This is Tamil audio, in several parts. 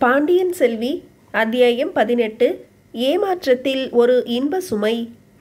பாண்டியன் செல்வி அத்தியாயம் பதினெட்டு ஏமாற்றத்தில் ஒரு இன்ப சுமை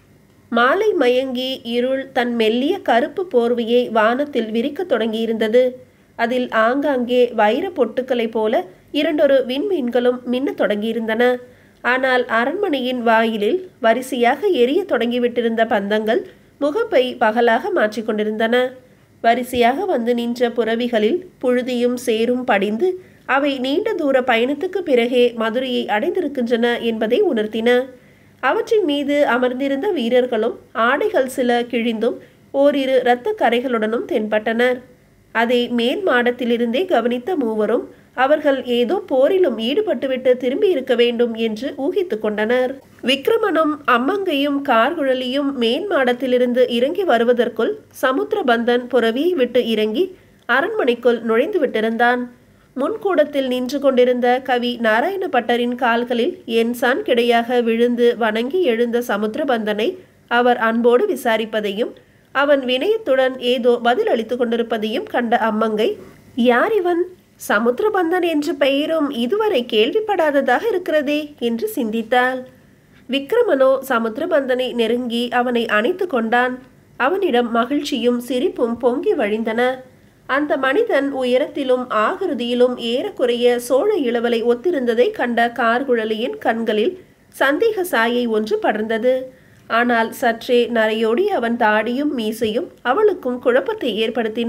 மாலை மயங்கி இருள் தன் மெல்லிய கருப்பு போர்வையை வானத்தில் விரிக்கத் தொடங்கியிருந்தது அதில் ஆங்காங்கே வைர பொட்டுக்களைப் போல இரண்டொரு விண்மீன்களும் மின்னத் தொடங்கியிருந்தன ஆனால் அரண்மனையின் வாயிலில் வரிசையாக எரிய தொடங்கிவிட்டிருந்த பந்தங்கள் முகப்பை பகலாக மாற்றிக்கொண்டிருந்தன வரிசையாக வந்து நின்ற புறவிகளில் புழுதியும் சேரும் படிந்து அவை நீண்ட தூர பயணத்துக்கு பிறகே மதுரையை அடைந்திருக்கின்றன என்பதை உணர்த்தின அவற்றின் மீது அமர்ந்திருந்த வீரர்களும் ஆடைகள் சில கிழிந்தும் ஓரிரு இரத்த கரைகளுடனும் தென்பட்டனர் அதை மேல் மாடத்திலிருந்தே கவனித்த மூவரும் அவர்கள் ஏதோ போரிலும் ஈடுபட்டுவிட்டு திரும்பி இருக்க வேண்டும் என்று ஊகித்து கொண்டனர் விக்ரமனும் அம்மங்கையும் கார்குழலியும் மேல் மாடத்திலிருந்து இறங்கி வருவதற்குள் சமுத்திரபந்தன் புறவியை விட்டு இறங்கி அரண்மனைக்குள் நுழைந்து விட்டிருந்தான் முன்கூடத்தில் நின்று கொண்டிருந்த கவி நாராயண பட்டரின் கால்களில் என்சான் கிடையாக விழுந்து வணங்கி எழுந்த சமுத்திரபந்தனை அவர் அன்போடு விசாரிப்பதையும் அவன் வினயத்துடன் ஏதோ பதில் அளித்து கொண்டிருப்பதையும் கண்ட அம்மங்கை யார் இவன் சமுத்திரபந்தன் என்ற பெயரும் இதுவரை கேள்விப்படாததாக இருக்கிறதே என்று சிந்தித்தாள் விக்ரமனோ சமுத்திரபந்தனை நெருங்கி அவனை அணைத்து கொண்டான் அவனிடம் மகிழ்ச்சியும் சிரிப்பும் பொங்கி வழிந்தன அந்த மனிதன் உயரத்திலும் ஆகிருதியிலும் ஏறக்குறைய சோழ இளவலை ஒத்திருந்ததை கண்ட கார்குழலியின் கண்களில் சந்தேக சாயை ஒன்று படர்ந்தது ஆனால் சற்றே நரையோடி அவன் தாடியும் மீசையும் அவளுக்கும் குழப்பத்தை ஏற்படுத்தின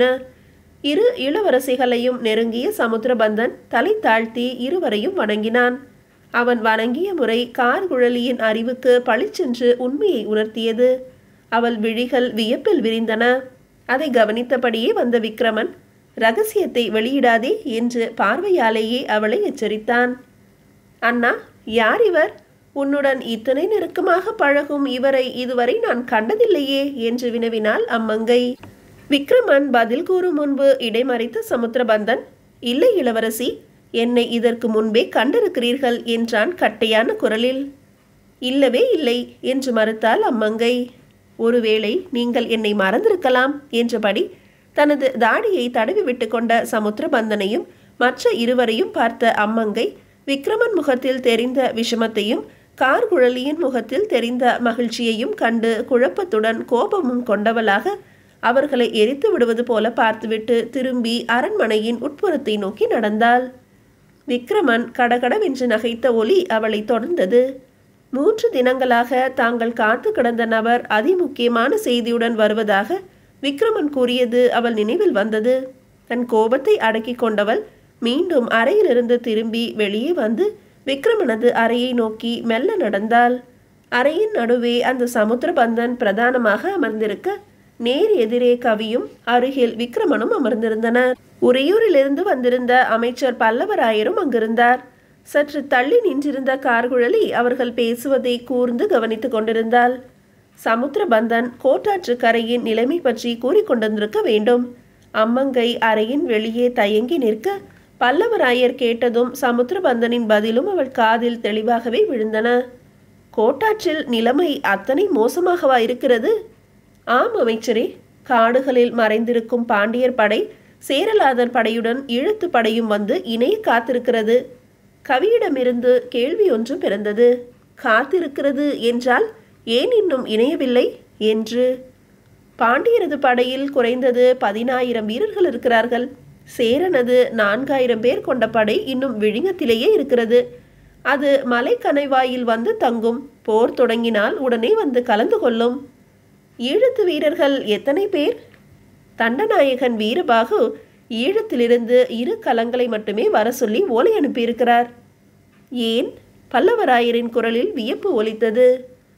இரு இளவரசிகளையும் நெருங்கிய சமுத்திரபந்தன் தலை தாழ்த்தி இருவரையும் வணங்கினான் அவன் வணங்கிய முறை கார்குழலியின் அறிவுக்கு பளிச்சென்று உண்மையை உணர்த்தியது அவள் விழிகள் வியப்பில் விரிந்தன அதை கவனித்தபடியே வந்த விக்ரமன் ரகசியத்தை வெளியிடாதே என்று பார்வையாலேயே அவளை எச்சரித்தான் அண்ணா யார் இவர் உன்னுடன் இத்தனை நெருக்கமாக பழகும் இவரை இதுவரை நான் கண்டதில்லையே என்று வினவினாள் அம்மங்கை விக்ரமன் பதில் கூறும் முன்பு இடைமறித்த சமுத்திரபந்தன் இல்லை இளவரசி என்னை இதற்கு முன்பே கண்டிருக்கிறீர்கள் என்றான் கட்டையான குரலில் இல்லவே இல்லை என்று மறுத்தாள் அம்மங்கை ஒருவேளை நீங்கள் என்னை மறந்திருக்கலாம் என்றபடி தனது தாடியை தடவி விட்டு கொண்ட சமுத்திரபந்தனையும் மற்ற இருவரையும் பார்த்த அம்மங்கை விக்ரமன் முகத்தில் தெரிந்த விஷமத்தையும் கார்குழலியின் முகத்தில் தெரிந்த மகிழ்ச்சியையும் கண்டு குழப்பத்துடன் கோபமும் கொண்டவளாக அவர்களை எரித்து விடுவது போல பார்த்துவிட்டு திரும்பி அரண்மனையின் உட்புறத்தை நோக்கி நடந்தாள் விக்ரமன் கடகடவென்று நகைத்த ஒலி அவளை தொடர்ந்தது மூன்று தினங்களாக தாங்கள் காத்து கிடந்த நபர் அதிமுக்கியமான செய்தியுடன் வருவதாக விக்ரமன் கூறியது அவள் நினைவில் வந்தது தன் கோபத்தை அடக்கிக் கொண்டவள் மீண்டும் அறையிலிருந்து திரும்பி வெளியே வந்து விக்ரமனது அறையை நோக்கி மெல்ல நடந்தாள் அறையின் நடுவே அந்த சமுத்திரபந்தன் பிரதானமாக அமர்ந்திருக்க நேர் எதிரே கவியும் அருகில் விக்ரமனும் அமர்ந்திருந்தனர் உறையூரிலிருந்து வந்திருந்த அமைச்சர் பல்லவராயரும் அங்கிருந்தார் சற்று தள்ளி நின்றிருந்த கார்குழலி அவர்கள் பேசுவதை கூர்ந்து கவனித்துக் கொண்டிருந்தாள் சமுத்திரபந்தன் கோட்டாற்று கரையின் நிலைமை பற்றி கூறிக்கொண்டிருந்திருக்க வேண்டும் அம்மங்கை அறையின் வெளியே தயங்கி நிற்க பல்லவராயர் கேட்டதும் சமுத்திரபந்தனின் பதிலும் அவள் காதில் தெளிவாகவே விழுந்தன கோட்டாற்றில் நிலைமை அத்தனை மோசமாகவா இருக்கிறது ஆம் அமைச்சரே காடுகளில் மறைந்திருக்கும் பாண்டியர் படை சேரலாதர் படையுடன் இழுத்து படையும் வந்து இணைய காத்திருக்கிறது கவியிடமிருந்து கேள்வி ஒன்று பிறந்தது காத்திருக்கிறது என்றால் ஏன் இன்னும் இணையவில்லை என்று பாண்டியரது படையில் குறைந்தது பதினாயிரம் வீரர்கள் இருக்கிறார்கள் சேரனது நான்காயிரம் பேர் கொண்ட படை இன்னும் விழிங்கத்திலேயே இருக்கிறது அது மலை கணைவாயில் வந்து தங்கும் போர் தொடங்கினால் உடனே வந்து கலந்து கொள்ளும் ஈழத்து வீரர்கள் எத்தனை பேர் தண்டநாயகன் வீரபாகு ஈழத்திலிருந்து இரு கலங்களை மட்டுமே வர சொல்லி ஓலை அனுப்பியிருக்கிறார் ஏன் பல்லவராயரின் குரலில் வியப்பு ஒலித்தது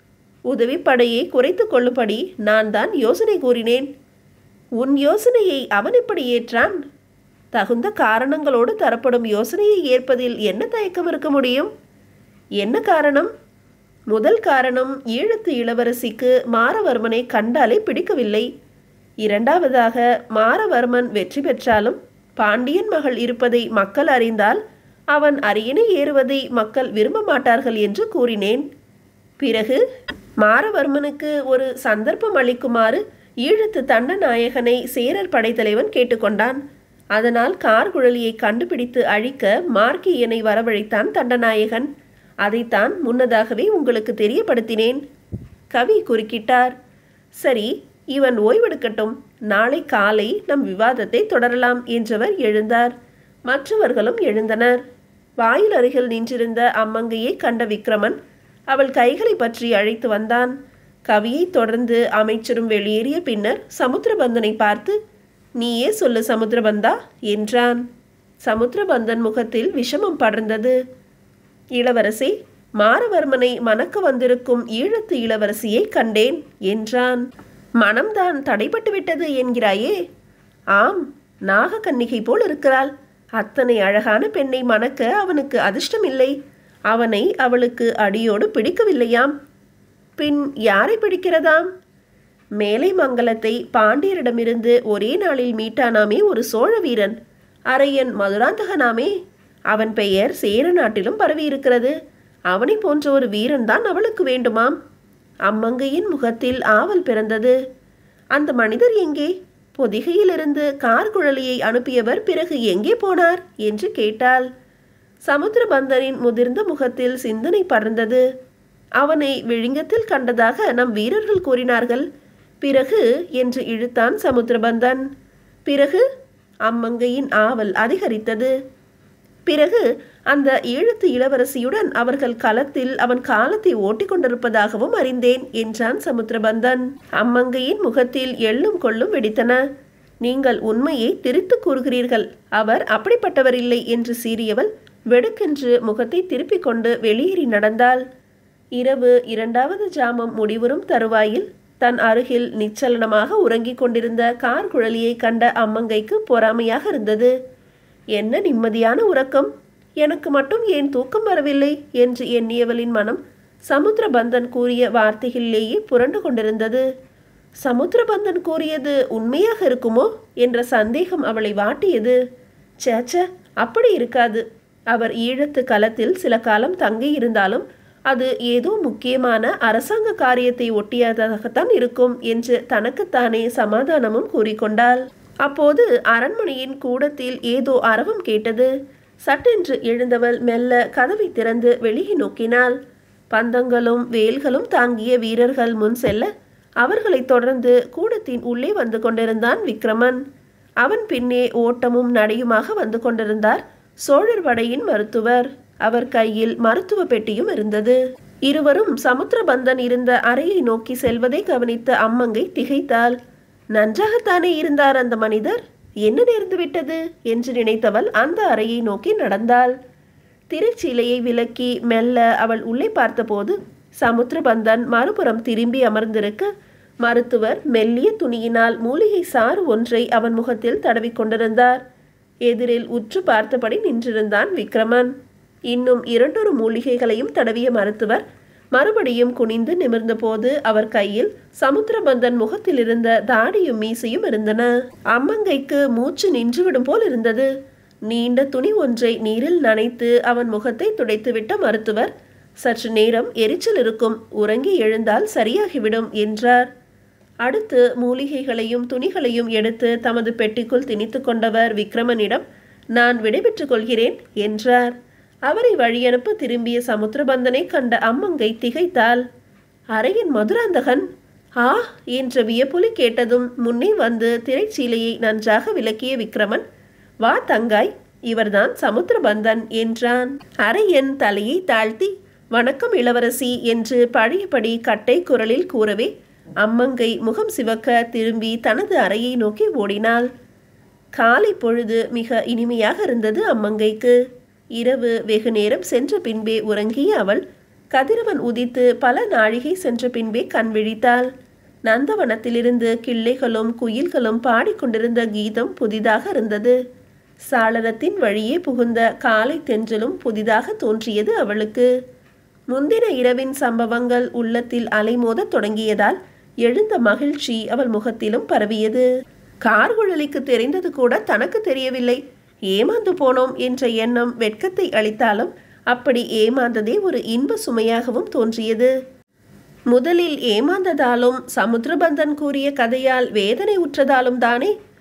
உதவிப்படையை குறைத்து கொள்ளும்படி நான் தான் யோசனை கூறினேன் உன் யோசனையை அவன் எப்படி ஏற்றான் தகுந்த காரணங்களோடு தரப்படும் யோசனையை ஏற்பதில் என்ன தயக்கம் இருக்க முடியும் என்ன காரணம் முதல் காரணம் ஈழத்து இளவரசிக்கு மாரவர்மனை கண்டாலே பிடிக்கவில்லை இரண்டாவதாக மாரவர்மன் வெற்றி பெற்றாலும் பாண்டியன் மகள் இருப்பதை மக்கள் அறிந்தால் அவன் அரியணை ஏறுவதை மக்கள் விரும்ப மாட்டார்கள் என்று கூறினேன் பிறகு மாரவர்மனுக்கு ஒரு சந்தர்ப்பம் அளிக்குமாறு ஈழத்து தண்டநாயகனை சேரர் படைத்தலைவன் கேட்டுக்கொண்டான் அதனால் கார்குழலியை கண்டுபிடித்து அழிக்க மார்க்கியனை வரவழைத்தான் தண்டநாயகன் அதைத்தான் முன்னதாகவே உங்களுக்கு தெரியப்படுத்தினேன் கவி குறுக்கிட்டார் சரி இவன் ஓய்வெடுக்கட்டும் நாளை காலை நம் விவாதத்தை தொடரலாம் என்றவர் எழுந்தார் மற்றவர்களும் எழுந்தனர் வாயில் அருகில் நின்றிருந்த அம்மங்கையை கண்ட விக்ரமன் அவள் கைகளை பற்றி அழைத்து வந்தான் கவியை தொடர்ந்து அமைச்சரும் வெளியேறிய பின்னர் சமுத்திரபந்தனை பார்த்து நீயே சொல்லு சமுத்திரபந்தா என்றான் சமுத்திரபந்தன் முகத்தில் விஷமம் படர்ந்தது இளவரசி மாரவர்மனை மணக்க வந்திருக்கும் ஈழத்து இளவரசியை கண்டேன் என்றான் மனம்தான் தடைப்பட்டு விட்டது என்கிறாயே ஆம் நாகக்கன்னிகை போல் இருக்கிறாள் அத்தனை அழகான பெண்ணை மணக்க அவனுக்கு அதிர்ஷ்டமில்லை அவனை அவளுக்கு அடியோடு பிடிக்கவில்லையாம் பின் யாரை பிடிக்கிறதாம் மேலை மங்கலத்தை பாண்டியரிடமிருந்து ஒரே நாளில் மீட்டானாமே ஒரு சோழ வீரன் அரையன் மதுராந்தகனாமே அவன் பெயர் சேர நாட்டிலும் பரவியிருக்கிறது அவனை போன்ற ஒரு வீரன்தான் அவளுக்கு வேண்டுமாம் அம்மங்கையின் முகத்தில் ஆவல் பிறந்தது அந்த மனிதர் எங்கே பொதிகையிலிருந்து கார்குழலியை அனுப்பியவர் பிறகு எங்கே போனார் என்று கேட்டாள் சமுத்திரபந்தரின் முதிர்ந்த முகத்தில் சிந்தனை படர்ந்தது அவனை விழிங்கத்தில் கண்டதாக நம் வீரர்கள் கூறினார்கள் பிறகு என்று இழுத்தான் சமுத்திரபந்தன் பிறகு அம்மங்கையின் ஆவல் அதிகரித்தது பிறகு அந்த ஈழத்து இளவரசியுடன் அவர்கள் களத்தில் அவன் காலத்தை ஓட்டிக் கொண்டிருப்பதாகவும் அறிந்தேன் என்றான் சமுத்திரபந்தன் அம்மங்கையின் முகத்தில் எள்ளும் கொள்ளும் வெடித்தன நீங்கள் உண்மையை திரித்து கூறுகிறீர்கள் அவர் அப்படிப்பட்டவர் இல்லை என்று சீறியவள் வெடுக்கென்று முகத்தை திருப்பிக் கொண்டு வெளியேறி நடந்தாள் இரவு இரண்டாவது ஜாமம் முடிவுறும் தருவாயில் தன் அருகில் நிச்சலனமாக உறங்கிக் கொண்டிருந்த கார் குழலியை கண்ட அம்மங்கைக்கு பொறாமையாக இருந்தது என்ன நிம்மதியான உறக்கம் எனக்கு மட்டும் ஏன் தூக்கம் வரவில்லை என்று எண்ணியவளின் மனம் சமுத்திரபந்தன் கூறிய வார்த்தைகளிலேயே புரண்டு கொண்டிருந்தது சமுத்திரபந்தன் கூறியது உண்மையாக இருக்குமோ என்ற சந்தேகம் அவளை வாட்டியது சேச்ச அப்படி இருக்காது அவர் ஈழத்து களத்தில் சில காலம் தங்கி இருந்தாலும் அது ஏதோ முக்கியமான அரசாங்க காரியத்தை ஒட்டியதாகத்தான் இருக்கும் என்று தனக்குத்தானே சமாதானமும் கூறிக்கொண்டாள் அப்போது அரண்மனையின் கூடத்தில் ஏதோ அரவம் கேட்டது சட்டென்று எழுந்தவள் மெல்ல கதவை திறந்து வெளியே நோக்கினாள் பந்தங்களும் வேல்களும் தாங்கிய வீரர்கள் முன் செல்ல அவர்களைத் தொடர்ந்து கூடத்தின் உள்ளே வந்து கொண்டிருந்தான் விக்ரமன் அவன் பின்னே ஓட்டமும் நடையுமாக வந்து கொண்டிருந்தார் சோழர் படையின் மருத்துவர் அவர் கையில் மருத்துவ பெட்டியும் இருந்தது இருவரும் சமுத்திரபந்தன் இருந்த அறையை நோக்கி செல்வதை கவனித்த அம்மங்கை திகைத்தாள் நன்றாகத்தானே இருந்தார் அந்த மனிதர் என்ன நேர்ந்து விட்டது என்று நினைத்தவள் அந்த அறையை நோக்கி நடந்தாள் திரைச்சீலையை விலக்கி மெல்ல அவள் உள்ளே பார்த்தபோது சமுத்திரபந்தன் மறுபுறம் திரும்பி அமர்ந்திருக்க மருத்துவர் மெல்லிய துணியினால் மூலிகை சாறு ஒன்றை அவன் முகத்தில் தடவிக் கொண்டிருந்தார் எதிரில் உற்று பார்த்தபடி நின்றிருந்தான் விக்ரமன் இன்னும் இரண்டொரு மூலிகைகளையும் தடவிய மருத்துவர் மறுபடியும் குனிந்து நிமிர்ந்தபோது அவர் கையில் சமுத்திரபந்தன் முகத்தில் இருந்த தாடியும் மீசையும் இருந்தன அம்மங்கைக்கு மூச்சு நின்றுவிடும் போல் இருந்தது நீண்ட துணி ஒன்றை நீரில் நனைத்து அவன் முகத்தை துடைத்துவிட்ட மருத்துவர் சற்று நேரம் எரிச்சல் இருக்கும் உறங்கி எழுந்தால் சரியாகிவிடும் என்றார் அடுத்து மூலிகைகளையும் துணிகளையும் எடுத்து தமது பெட்டிக்குள் திணித்து கொண்டவர் விக்ரமனிடம் நான் விடைபெற்றுக் கொள்கிறேன் என்றார் அவரை வழியனுப்ப திரும்பிய சமுத்திரபந்தனை கண்ட அம்மங்கை திகைத்தாள் அறையின் மதுராந்தகன் ஆ என்ற வியப்புலி கேட்டதும் முன்னே வந்து திரைச்சீலையை நன்றாக விளக்கிய விக்ரமன் வா தங்காய் இவர்தான் சமுத்திரபந்தன் என்றான் அரையன் தலையை தாழ்த்தி வணக்கம் இளவரசி என்று பழையபடி கட்டை குரலில் கூறவே அம்மங்கை முகம் சிவக்க திரும்பி தனது அறையை நோக்கி ஓடினாள் காலை பொழுது மிக இனிமையாக இருந்தது அம்மங்கைக்கு இரவு வெகு நேரம் சென்ற பின்பே உறங்கிய அவள் கதிரவன் உதித்து பல நாழிகை சென்ற பின்பே கண் விழித்தாள் நந்தவனத்திலிருந்து கிள்ளைகளும் குயில்களும் பாடிக்கொண்டிருந்த கீதம் புதிதாக இருந்தது சாளரத்தின் வழியே புகுந்த காலை தென்றலும் புதிதாக தோன்றியது அவளுக்கு முந்தின இரவின் சம்பவங்கள் உள்ளத்தில் அலைமோதத் தொடங்கியதால் எழுந்த மகிழ்ச்சி அவள் முகத்திலும் பரவியது கார்குழலிக்கு தெரிந்தது கூட தனக்கு தெரியவில்லை ஏமாந்து போனோம் என்ற எண்ணம் வெட்கத்தை அளித்தாலும் அப்படி ஏமாந்ததே ஒரு இன்ப சுமையாகவும் தோன்றியது முதலில் ஏமாந்ததாலும் சமுத்திரபந்தன் கூறிய கதையால் வேதனை உற்றதாலும் தானே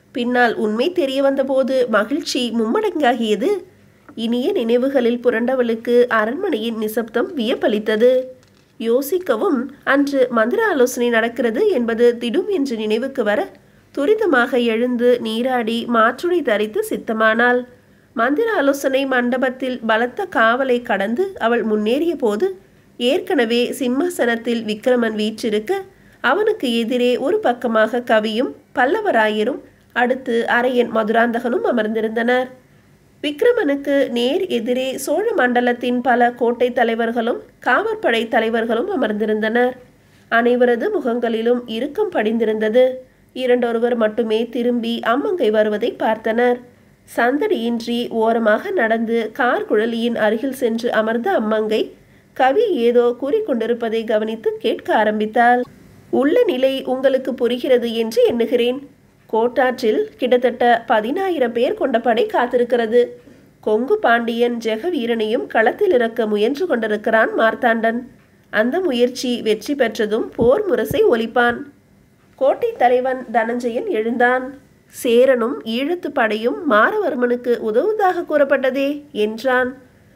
பின்னால் உண்மை தெரிய வந்தபோது மகிழ்ச்சி மும்மடங்காகியது இனிய நினைவுகளில் புரண்டவளுக்கு அரண்மனையின் நிசப்தம் வியப்பளித்தது யோசிக்கவும் அன்று மந்திர ஆலோசனை நடக்கிறது என்பது திடும் என்று நினைவுக்கு வர துரிதமாக எழுந்து நீராடி மாற்றுடை தரித்து சித்தமானாள் மந்திர ஆலோசனை மண்டபத்தில் பலத்த காவலை கடந்து அவள் முன்னேறிய போது ஏற்கனவே சிம்மாசனத்தில் விக்ரமன் வீற்றிருக்க அவனுக்கு எதிரே ஒரு பக்கமாக கவியும் பல்லவராயரும் அடுத்து அரையன் மதுராந்தகனும் அமர்ந்திருந்தனர் விக்ரமனுக்கு நேர் எதிரே சோழ மண்டலத்தின் பல கோட்டை தலைவர்களும் காவற்படை தலைவர்களும் அமர்ந்திருந்தனர் அனைவரது முகங்களிலும் இறுக்கம் படிந்திருந்தது இரண்டொருவர் மட்டுமே திரும்பி அம்மங்கை வருவதை பார்த்தனர் சந்தடியின்றி ஓரமாக நடந்து கார் குழலியின் அருகில் சென்று அமர்ந்த அம்மங்கை கவி ஏதோ கூறிக்கொண்டிருப்பதை கவனித்து கேட்க ஆரம்பித்தாள் உள்ள நிலை உங்களுக்கு புரிகிறது என்று எண்ணுகிறேன் கோட்டாற்றில் கிட்டத்தட்ட பதினாயிரம் பேர் கொண்ட படை காத்திருக்கிறது கொங்கு பாண்டியன் ஜெகவீரனையும் களத்தில் இறக்க முயன்று கொண்டிருக்கிறான் மார்த்தாண்டன் அந்த முயற்சி வெற்றி பெற்றதும் போர் முரசை ஒலிப்பான் கோட்டை தலைவன் தனஞ்சயன் எழுந்தான் சேரனும் ஈழத்து படையும் மாரவர்மனுக்கு உதவுவதாக கூறப்பட்டதே என்றான்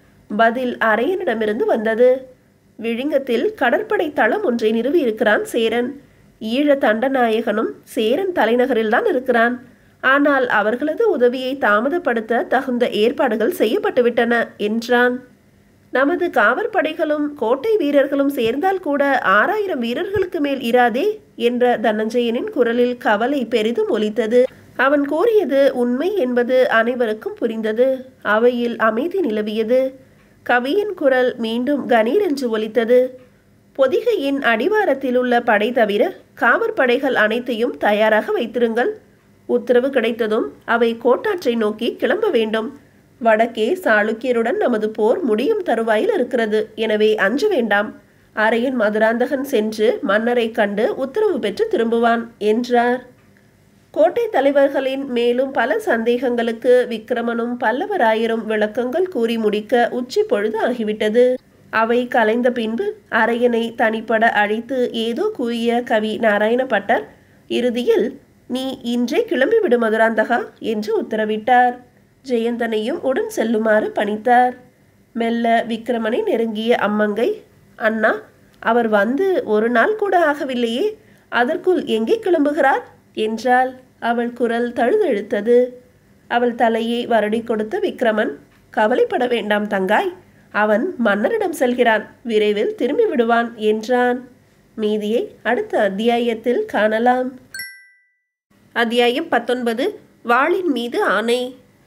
பதில் அரையனிடமிருந்து வந்தது விழிங்கத்தில் கடற்படை தளம் ஒன்றை நிறுவியிருக்கிறான் சேரன் ஈழ தண்டநாயகனும் சேரன் தலைநகரில்தான் இருக்கிறான் ஆனால் அவர்களது உதவியை தாமதப்படுத்த தகுந்த ஏற்பாடுகள் செய்யப்பட்டுவிட்டன என்றான் நமது காவற்படைகளும் கோட்டை வீரர்களும் சேர்ந்தால் கூட ஆறாயிரம் வீரர்களுக்கு மேல் இராதே என்ற தனஞ்சயனின் குரலில் கவலை பெரிதும் ஒலித்தது அவன் கூறியது உண்மை என்பது அனைவருக்கும் புரிந்தது அவையில் அமைதி நிலவியது கவியின் குரல் மீண்டும் கணீர் என்று ஒலித்தது பொதிகையின் அடிவாரத்தில் உள்ள படை தவிர காவற்படைகள் அனைத்தையும் தயாராக வைத்திருங்கள் உத்தரவு கிடைத்ததும் அவை கோட்டாற்றை நோக்கி கிளம்ப வேண்டும் வடக்கே சாளுக்கியருடன் நமது போர் முடியும் தருவாயில் இருக்கிறது எனவே அஞ்ச வேண்டாம் அறையின் மதுராந்தகன் சென்று மன்னரை கண்டு உத்தரவு பெற்று திரும்புவான் என்றார் கோட்டை தலைவர்களின் மேலும் பல சந்தேகங்களுக்கு விக்ரமனும் பல்லவராயரும் விளக்கங்கள் கூறி முடிக்க உச்சி பொழுது ஆகிவிட்டது அவை கலைந்த பின்பு அரையனை தனிப்பட அழைத்து ஏதோ கூறிய கவி நாராயணபட்டர் இறுதியில் நீ இன்றே கிளம்பிவிடு மதுராந்தகா என்று உத்தரவிட்டார் ஜெயந்தனையும் உடன் செல்லுமாறு பணித்தார் மெல்ல விக்ரமனை நெருங்கிய அம்மங்கை அண்ணா அவர் வந்து ஒரு நாள் கூட ஆகவில்லையே அதற்குள் எங்கே கிளம்புகிறார் என்றாள் அவள் குரல் தழுதழுத்தது அவள் தலையை வருடி கொடுத்த விக்ரமன் கவலைப்பட வேண்டாம் தங்காய் அவன் மன்னரிடம் செல்கிறான் விரைவில் திரும்பி விடுவான் என்றான் மீதியை அடுத்த அத்தியாயத்தில் காணலாம் அத்தியாயம் பத்தொன்பது வாளின் மீது ஆணை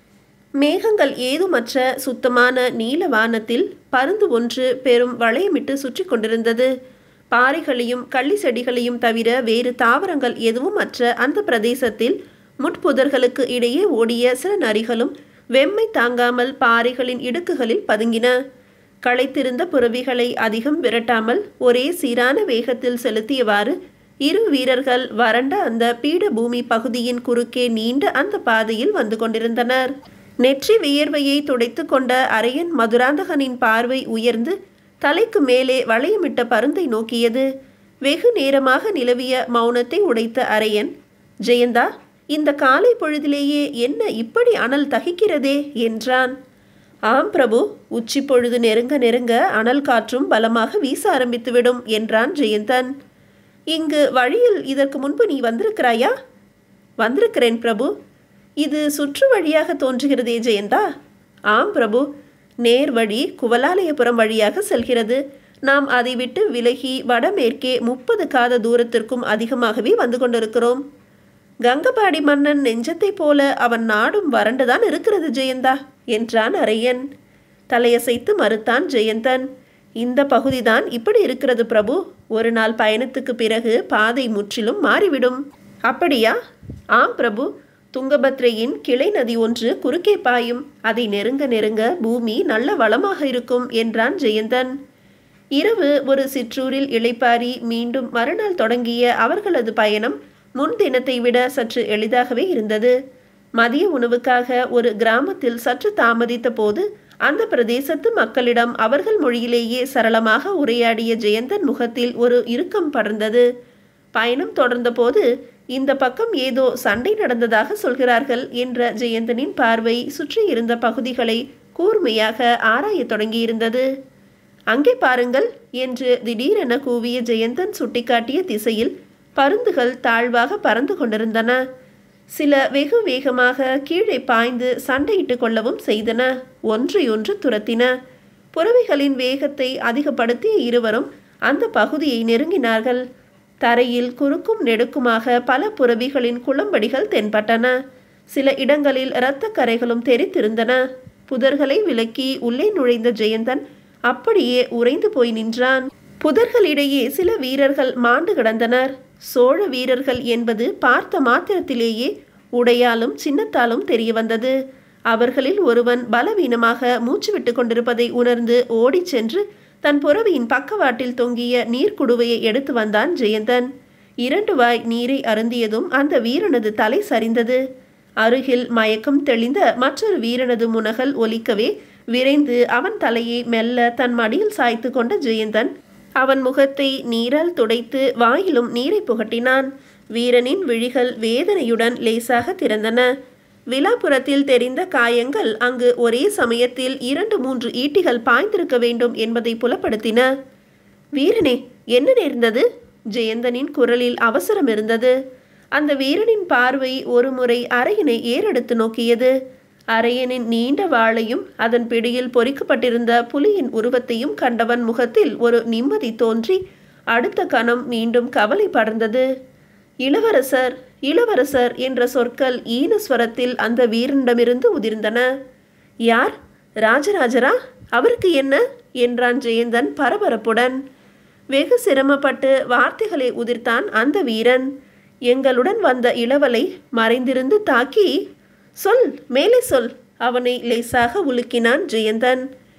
மேகங்கள் ஏதுமற்ற சுத்தமான நீல வானத்தில் பருந்து ஒன்று பெரும் வளையமிட்டு சுற்றி கொண்டிருந்தது பாறைகளையும் கள்ளி செடிகளையும் தவிர வேறு தாவரங்கள் எதுவும் அற்ற அந்த பிரதேசத்தில் முட்புதர்களுக்கு இடையே ஓடிய சில நரிகளும் வெம்மை தாங்காமல் பாறைகளின் இடுக்குகளில் பதுங்கின களைத்திருந்த புறவிகளை அதிகம் விரட்டாமல் ஒரே சீரான வேகத்தில் செலுத்தியவாறு இரு வீரர்கள் வறண்ட அந்த பீடபூமி பகுதியின் குறுக்கே நீண்ட அந்த பாதையில் வந்து கொண்டிருந்தனர் நெற்றி வியர்வையை துடைத்து கொண்ட அரையன் மதுராந்தகனின் பார்வை உயர்ந்து தலைக்கு மேலே வளையமிட்ட பருந்தை நோக்கியது வெகு நேரமாக நிலவிய மௌனத்தை உடைத்த அரையன் ஜெயந்தா இந்த காலை பொழுதிலேயே என்ன இப்படி அனல் தகிக்கிறதே என்றான் ஆம் பிரபு உச்சி பொழுது நெருங்க நெருங்க அனல் காற்றும் பலமாக வீச ஆரம்பித்துவிடும் என்றான் ஜெயந்தன் இங்கு வழியில் இதற்கு முன்பு நீ வந்திருக்கிறாயா வந்திருக்கிறேன் பிரபு இது சுற்று வழியாக தோன்றுகிறதே ஜெயந்தா ஆம் பிரபு நேர் வழி குவலாலயபுரம் வழியாக செல்கிறது நாம் அதை விட்டு விலகி வடமேற்கே முப்பது காத தூரத்திற்கும் அதிகமாகவே வந்து கொண்டிருக்கிறோம் கங்கபாடி மன்னன் நெஞ்சத்தைப் போல அவன் நாடும் வறண்டுதான் இருக்கிறது ஜெயந்தா என்றான் அரையன் தலையசைத்து மறுத்தான் ஜெயந்தன் இந்த பகுதிதான் இப்படி இருக்கிறது பிரபு ஒரு நாள் பயணத்துக்கு பிறகு பாதை முற்றிலும் மாறிவிடும் அப்படியா ஆம் பிரபு துங்கபத்ரையின் கிளை நதி ஒன்று குறுக்கே பாயும் அதை நெருங்க நெருங்க பூமி நல்ல வளமாக இருக்கும் என்றான் ஜெயந்தன் இரவு ஒரு சிற்றூரில் இளைப்பாரி மீண்டும் மறுநாள் தொடங்கிய அவர்களது பயணம் முன் தினத்தை விட சற்று எளிதாகவே இருந்தது மதிய உணவுக்காக ஒரு கிராமத்தில் சற்று தாமதித்த போது அந்த பிரதேசத்து மக்களிடம் அவர்கள் மொழியிலேயே சரளமாக உரையாடிய ஜெயந்தன் முகத்தில் ஒரு இறுக்கம் படர்ந்தது பயணம் தொடர்ந்தபோது இந்த பக்கம் ஏதோ சண்டை நடந்ததாக சொல்கிறார்கள் என்ற ஜெயந்தனின் பார்வை சுற்றி இருந்த பகுதிகளை கூர்மையாக ஆராயத் தொடங்கியிருந்தது அங்கே பாருங்கள் என்று திடீரென கூவிய ஜெயந்தன் சுட்டிக்காட்டிய திசையில் பருந்துகள் தாழ்வாக பறந்து கொண்டிருந்தன சில வெகு வேகமாக கீழே பாய்ந்து சண்டையிட்டு கொள்ளவும் செய்தன ஒன்றையொன்று துரத்தின புறவைகளின் வேகத்தை அதிகப்படுத்திய இருவரும் அந்த பகுதியை நெருங்கினார்கள் தரையில் குறுக்கும் நெடுக்குமாக பல புறவிகளின் குளம்படிகள் தென்பட்டன சில இடங்களில் இரத்தக் கரைகளும் தெரித்திருந்தன புதர்களை விலக்கி உள்ளே நுழைந்த ஜெயந்தன் அப்படியே உறைந்து போய் நின்றான் புதர்களிடையே சில வீரர்கள் மாண்டு கிடந்தனர் சோழ வீரர்கள் என்பது பார்த்த மாத்திரத்திலேயே உடையாலும் சின்னத்தாலும் தெரிய வந்தது அவர்களில் ஒருவன் பலவீனமாக மூச்சு விட்டு கொண்டிருப்பதை உணர்ந்து ஓடிச் சென்று தன் புறவியின் பக்கவாட்டில் தொங்கிய நீர்க்குடுவையை எடுத்து வந்தான் ஜெயந்தன் இரண்டு வாய் நீரை அருந்தியதும் அந்த வீரனது தலை சரிந்தது அருகில் மயக்கம் தெளிந்த மற்றொரு வீரனது முனகல் ஒலிக்கவே விரைந்து அவன் தலையை மெல்ல தன் மடியில் சாய்த்து கொண்ட ஜெயந்தன் அவன் முகத்தை நீரால் துடைத்து வாயிலும் நீரை புகட்டினான் வீரனின் விழிகள் வேதனையுடன் லேசாக திறந்தன விழாப்புறத்தில் தெரிந்த காயங்கள் அங்கு ஒரே சமயத்தில் இரண்டு மூன்று ஈட்டிகள் பாய்ந்திருக்க வேண்டும் என்பதை புலப்படுத்தின வீரனே என்ன நேர்ந்தது ஜெயந்தனின் குரலில் அவசரம் இருந்தது அந்த வீரனின் பார்வை ஒருமுறை அரையனை ஏறெடுத்து நோக்கியது அரையனின் நீண்ட வாளையும் அதன் பிடியில் பொறிக்கப்பட்டிருந்த புலியின் உருவத்தையும் கண்டவன் முகத்தில் ஒரு நிம்மதி தோன்றி அடுத்த கணம் மீண்டும் கவலை படர்ந்தது இளவரசர் இளவரசர் என்ற சொற்கள் ஈனஸ்வரத்தில் அந்த வீரனிடமிருந்து உதிர்ந்தன யார் ராஜராஜரா அவருக்கு என்ன என்றான் ஜெயந்தன் பரபரப்புடன் வெகு சிரமப்பட்டு வார்த்தைகளை உதிர்த்தான் அந்த வீரன் எங்களுடன் வந்த இளவலை மறைந்திருந்து தாக்கி சொல் மேலே சொல் அவனை லேசாக உலுக்கினான் ஜெயந்தன்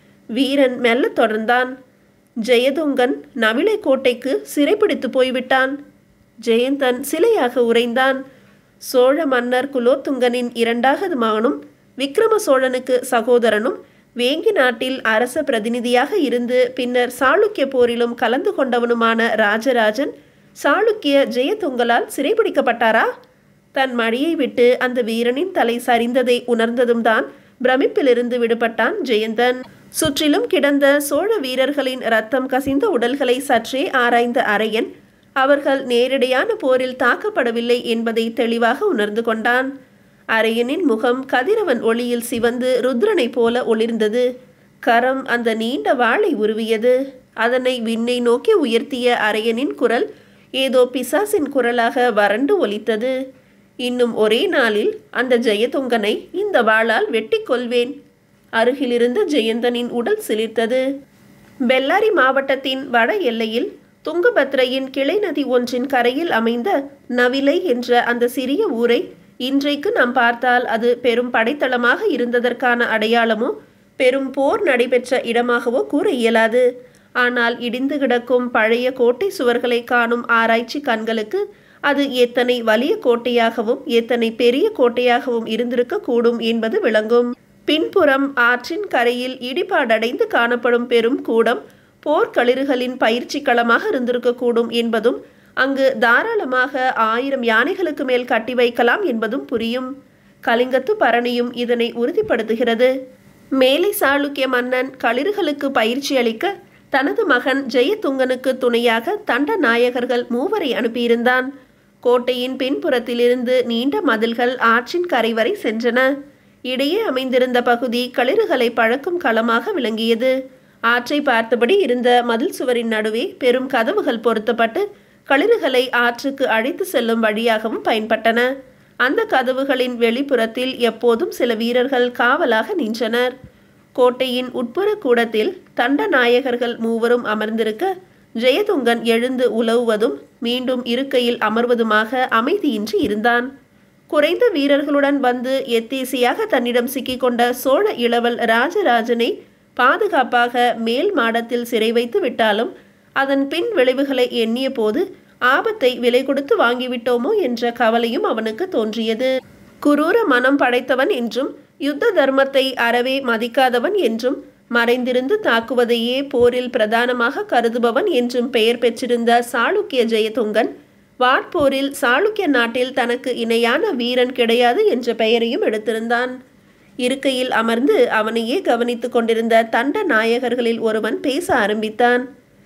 வீரன் மெல்ல தொடர்ந்தான் ஜெயதுங்கன் நவிலை கோட்டைக்கு சிறைப்பிடித்து போய்விட்டான் ஜெயந்தன் சிலையாக உறைந்தான் சோழ மன்னர் குலோத்துங்கனின் இரண்டாவது மகனும் விக்ரம சோழனுக்கு சகோதரனும் வேங்கி நாட்டில் அரச பிரதிநிதியாக இருந்து பின்னர் சாளுக்கிய போரிலும் கலந்து கொண்டவனுமான ராஜராஜன் சாளுக்கிய ஜெயதுங்கலால் சிறைபிடிக்கப்பட்டாரா தன் மடியை விட்டு அந்த வீரனின் தலை சரிந்ததை உணர்ந்ததும் தான் பிரமிப்பிலிருந்து விடுபட்டான் ஜெயந்தன் சுற்றிலும் கிடந்த சோழ வீரர்களின் ரத்தம் கசிந்த உடல்களை சற்றே ஆராய்ந்த அரையன் அவர்கள் நேரடியான போரில் தாக்கப்படவில்லை என்பதை தெளிவாக உணர்ந்து கொண்டான் அரையனின் முகம் கதிரவன் ஒளியில் சிவந்து ருத்ரனை போல ஒளிர்ந்தது கரம் அந்த நீண்ட வாளை உருவியது அதனை விண்ணை நோக்கி உயர்த்திய அரையனின் குரல் ஏதோ பிசாசின் குரலாக வறண்டு ஒலித்தது இன்னும் ஒரே நாளில் அந்த ஜெயதுங்கனை இந்த வாளால் வெட்டி கொள்வேன் அருகிலிருந்த ஜெயந்தனின் உடல் சிலிர்த்தது பெல்லாரி மாவட்டத்தின் வட எல்லையில் துங்கபத்ரையின் கிளை நதி ஒன்றின் கரையில் அமைந்த நவிலை என்ற அந்த சிறிய ஊரை இன்றைக்கு நாம் பார்த்தால் அது பெரும் படைத்தளமாக இருந்ததற்கான அடையாளமோ பெரும் போர் நடைபெற்ற இடமாகவோ கூற இயலாது ஆனால் இடிந்து கிடக்கும் பழைய கோட்டை சுவர்களை காணும் ஆராய்ச்சி கண்களுக்கு அது எத்தனை வலிய கோட்டையாகவும் எத்தனை பெரிய கோட்டையாகவும் இருந்திருக்க கூடும் என்பது விளங்கும் பின்புறம் ஆற்றின் கரையில் இடிபாடடைந்து காணப்படும் பெரும் கூடம் போர்க்களிறுகளின் பயிற்சி களமாக இருந்திருக்கக்கூடும் என்பதும் அங்கு தாராளமாக ஆயிரம் யானைகளுக்கு மேல் கட்டி வைக்கலாம் என்பதும் புரியும் கலிங்கத்து பரணியும் இதனை உறுதிப்படுத்துகிறது மேலை சாளுக்கிய மன்னன் களிறுகளுக்கு பயிற்சி அளிக்க தனது மகன் ஜெயதுங்கனுக்கு துணையாக தண்ட நாயகர்கள் மூவரை அனுப்பியிருந்தான் கோட்டையின் பின்புறத்திலிருந்து நீண்ட மதில்கள் ஆற்றின் கரை வரை சென்றன இடையே அமைந்திருந்த பகுதி களிறுகளை பழக்கும் களமாக விளங்கியது ஆற்றை பார்த்தபடி இருந்த மதில் சுவரின் நடுவே பெரும் கதவுகள் பொருத்தப்பட்டு களிறுகளை ஆற்றுக்கு அழைத்து செல்லும் வழியாகவும் பயன்பட்டன அந்த கதவுகளின் வெளிப்புறத்தில் எப்போதும் சில வீரர்கள் காவலாக நின்றனர் கோட்டையின் உட்புற கூடத்தில் தண்ட நாயகர்கள் மூவரும் அமர்ந்திருக்க ஜெயதுங்கன் எழுந்து உலவுவதும் மீண்டும் இருக்கையில் அமர்வதுமாக அமைதியின்றி இருந்தான் குறைந்த வீரர்களுடன் வந்து எத்தேசியாக தன்னிடம் சிக்கிக்கொண்ட சோழ இளவல் ராஜராஜனை பாதுகாப்பாக மேல் மாடத்தில் சிறை வைத்து விட்டாலும் அதன் பின் விளைவுகளை எண்ணிய போது ஆபத்தை விலை கொடுத்து வாங்கிவிட்டோமோ என்ற கவலையும் அவனுக்கு தோன்றியது குரூர மனம் படைத்தவன் என்றும் யுத்த தர்மத்தை அறவே மதிக்காதவன் என்றும் மறைந்திருந்து தாக்குவதையே போரில் பிரதானமாக கருதுபவன் என்றும் பெயர் பெற்றிருந்த சாளுக்கிய ஜெயதுங்கன் வாட்போரில் சாளுக்கிய நாட்டில் தனக்கு இணையான வீரன் கிடையாது என்ற பெயரையும் எடுத்திருந்தான் இருக்கையில் அமர்ந்து அவனையே கவனித்துக் கொண்டிருந்த தண்ட நாயகர்களில் ஒருவன் பேச ஆரம்பித்தான்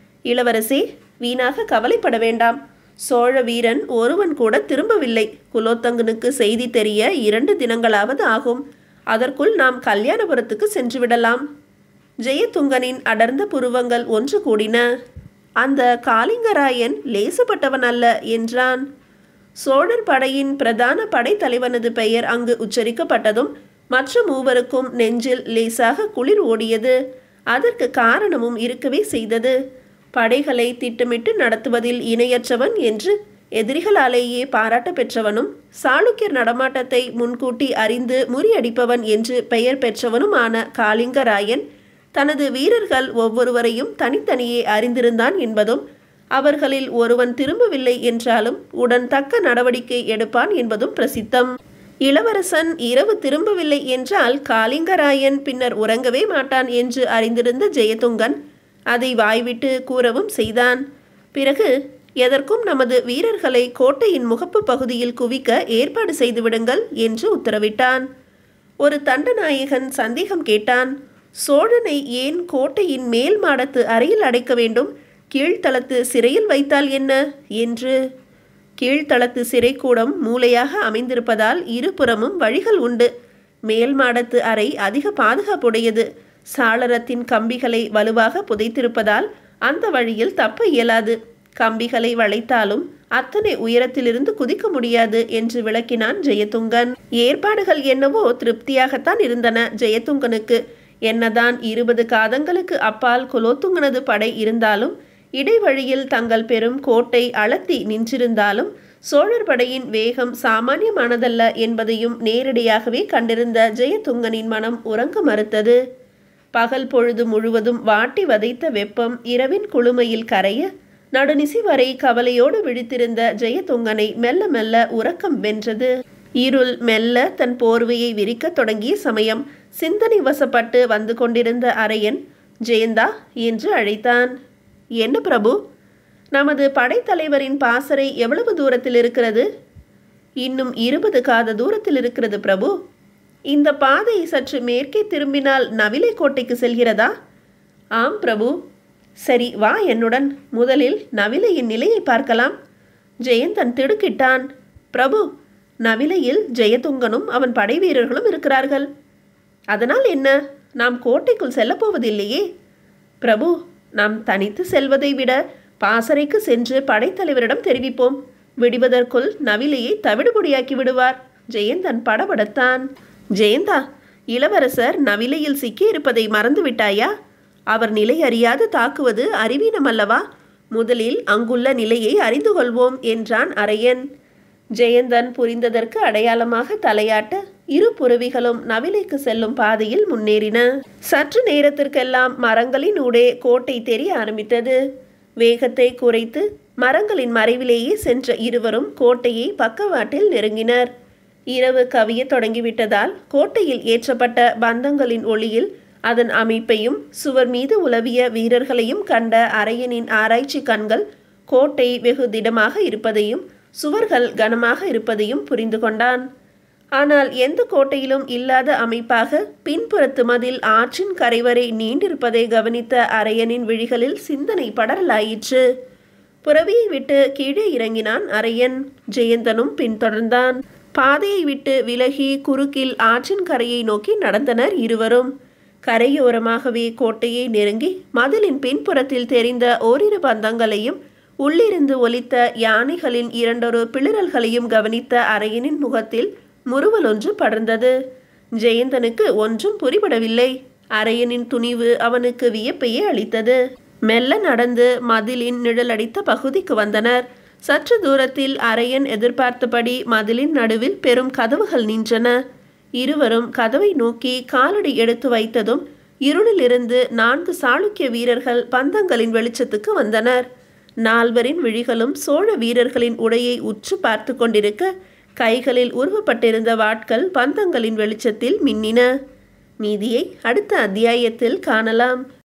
இளவரசே வீணாக கவலைப்பட வேண்டாம் சோழ வீரன் ஒருவன் கூட திரும்பவில்லை குலோத்தங்கனுக்கு செய்தி தெரிய இரண்டு தினங்களாவது ஆகும் அதற்குள் நாம் கல்யாணபுரத்துக்கு சென்று விடலாம் ஜெயதுங்கனின் அடர்ந்த புருவங்கள் ஒன்று கூடின அந்த காளிங்கராயன் லேசுப்பட்டவன் அல்ல என்றான் சோழர் படையின் பிரதான படைத்தலைவனது பெயர் அங்கு உச்சரிக்கப்பட்டதும் மற்ற மூவருக்கும் நெஞ்சில் லேசாக குளிர் ஓடியது அதற்கு காரணமும் இருக்கவே செய்தது படைகளை திட்டமிட்டு நடத்துவதில் இணையற்றவன் என்று எதிரிகளாலேயே பாராட்ட பெற்றவனும் சாளுக்கியர் நடமாட்டத்தை முன்கூட்டி அறிந்து முறியடிப்பவன் என்று பெயர் பெற்றவனுமான காளிங்கராயன் தனது வீரர்கள் ஒவ்வொருவரையும் தனித்தனியே அறிந்திருந்தான் என்பதும் அவர்களில் ஒருவன் திரும்பவில்லை என்றாலும் உடன் தக்க நடவடிக்கை எடுப்பான் என்பதும் பிரசித்தம் இளவரசன் இரவு திரும்பவில்லை என்றால் காளிங்கராயன் பின்னர் உறங்கவே மாட்டான் என்று அறிந்திருந்த ஜெயதுங்கன் அதை வாய்விட்டு கூறவும் செய்தான் பிறகு எதற்கும் நமது வீரர்களை கோட்டையின் முகப்பு பகுதியில் குவிக்க ஏற்பாடு செய்து விடுங்கள் என்று உத்தரவிட்டான் ஒரு தண்டநாயகன் சந்தேகம் கேட்டான் சோழனை ஏன் கோட்டையின் மேல் மாடத்து அறையில் அடைக்க வேண்டும் கீழ்த்தளத்து சிறையில் வைத்தால் என்ன என்று கீழ்த்தளத்து சிறைக்கூடம் மூலையாக அமைந்திருப்பதால் இருபுறமும் வழிகள் உண்டு மேல் மாடத்து அறை அதிக பாதுகாப்புடையது சாளரத்தின் கம்பிகளை வலுவாக புதைத்திருப்பதால் அந்த வழியில் தப்ப இயலாது கம்பிகளை வளைத்தாலும் அத்தனை உயரத்திலிருந்து குதிக்க முடியாது என்று விளக்கினான் ஜெயதுங்கன் ஏற்பாடுகள் என்னவோ திருப்தியாகத்தான் இருந்தன ஜெயதுங்கனுக்கு என்னதான் இருபது காதங்களுக்கு அப்பால் குலோத்துங்கனது படை இருந்தாலும் இடைவழியில் தங்கள் பெரும் கோட்டை அளத்தி நின்றிருந்தாலும் சோழர் படையின் வேகம் சாமானியமானதல்ல என்பதையும் நேரடியாகவே கண்டிருந்த ஜெயதுங்கனின் மனம் உறங்க மறுத்தது பகல் பொழுது முழுவதும் வாட்டி வதைத்த வெப்பம் இரவின் குளுமையில் கரைய நடுநிசி வரை கவலையோடு விழித்திருந்த ஜெயதுங்கனை மெல்ல மெல்ல உறக்கம் வென்றது இருள் மெல்ல தன் போர்வையை விரிக்கத் தொடங்கிய சமயம் சிந்தனை வசப்பட்டு வந்து கொண்டிருந்த அரையன் ஜெயந்தா என்று அழைத்தான் என்ன பிரபு நமது படைத்தலைவரின் பாசறை எவ்வளவு தூரத்தில் இருக்கிறது இன்னும் இருபது காத தூரத்தில் இருக்கிறது பிரபு இந்த பாதை சற்று மேற்கே திரும்பினால் நவிலை கோட்டைக்கு செல்கிறதா ஆம் பிரபு சரி வா என்னுடன் முதலில் நவிலையின் நிலையை பார்க்கலாம் ஜெயந்தன் திடுக்கிட்டான் பிரபு நவிலையில் ஜெயதுங்கனும் அவன் படை வீரர்களும் இருக்கிறார்கள் அதனால் என்ன நாம் கோட்டைக்குள் செல்லப்போவதில்லையே பிரபு நாம் தனித்து செல்வதை விட பாசறைக்கு சென்று படைத்தலைவரிடம் தெரிவிப்போம் விடுவதற்குள் நவிலையை தவிடுபொடியாக்கி விடுவார் ஜெயந்தன் படபடத்தான் ஜெயந்தா இளவரசர் நவிலையில் சிக்கி இருப்பதை மறந்து விட்டாயா அவர் நிலை அறியாது தாக்குவது அறிவீனம் அல்லவா முதலில் அங்குள்ள நிலையை அறிந்து கொள்வோம் என்றான் அரையன் ஜெயந்தன் புரிந்ததற்கு அடையாளமாக தலையாட்ட இரு புறவிகளும் நவிலைக்கு செல்லும் பாதையில் முன்னேறின சற்று நேரத்திற்கெல்லாம் மரங்களின் ஊடே கோட்டை தெரிய ஆரம்பித்தது வேகத்தை குறைத்து மரங்களின் மறைவிலேயே சென்ற இருவரும் கோட்டையை பக்கவாட்டில் நெருங்கினர் இரவு கவிய தொடங்கிவிட்டதால் கோட்டையில் ஏற்றப்பட்ட பந்தங்களின் ஒளியில் அதன் அமைப்பையும் சுவர் மீது உலவிய வீரர்களையும் கண்ட அரையனின் ஆராய்ச்சி கண்கள் கோட்டை வெகு திடமாக இருப்பதையும் சுவர்கள் கனமாக இருப்பதையும் புரிந்து கொண்டான் ஆனால் எந்த கோட்டையிலும் இல்லாத அமைப்பாக பின்புறத்து மதில் ஆற்றின் கரைவரை நீண்டிருப்பதை கவனித்த அரையனின் விழிகளில் சிந்தனை படரலாயிற்று புறவியை விட்டு கீழே இறங்கினான் அரையன் ஜெயந்தனும் பின்தொடர்ந்தான் பாதையை விட்டு விலகி குறுக்கில் ஆற்றின் கரையை நோக்கி நடந்தனர் இருவரும் கரையோரமாகவே கோட்டையை நெருங்கி மதிலின் பின்புறத்தில் தெரிந்த ஓரிரு பந்தங்களையும் உள்ளிருந்து ஒலித்த யானைகளின் இரண்டொரு பிளிரல்களையும் கவனித்த அரையனின் முகத்தில் முறுவல் ஒன்று படர்ந்தது ஜெயந்தனுக்கு ஒன்றும் புரிபடவில்லை அரையனின் துணிவு அவனுக்கு வியப்பையே அளித்தது மெல்ல நடந்து மதிலின் நிழலடித்த பகுதிக்கு வந்தனர் சற்று தூரத்தில் அரையன் எதிர்பார்த்தபடி மதிலின் நடுவில் பெரும் கதவுகள் நின்றன இருவரும் கதவை நோக்கி காலடி எடுத்து வைத்ததும் இருளிலிருந்து நான்கு சாளுக்கிய வீரர்கள் பந்தங்களின் வெளிச்சத்துக்கு வந்தனர் நால்வரின் விழிகளும் சோழ வீரர்களின் உடையை உற்று பார்த்து கொண்டிருக்க கைகளில் உருவப்பட்டிருந்த வாட்கள் பந்தங்களின் வெளிச்சத்தில் மின்னின மீதியை அடுத்த அத்தியாயத்தில் காணலாம்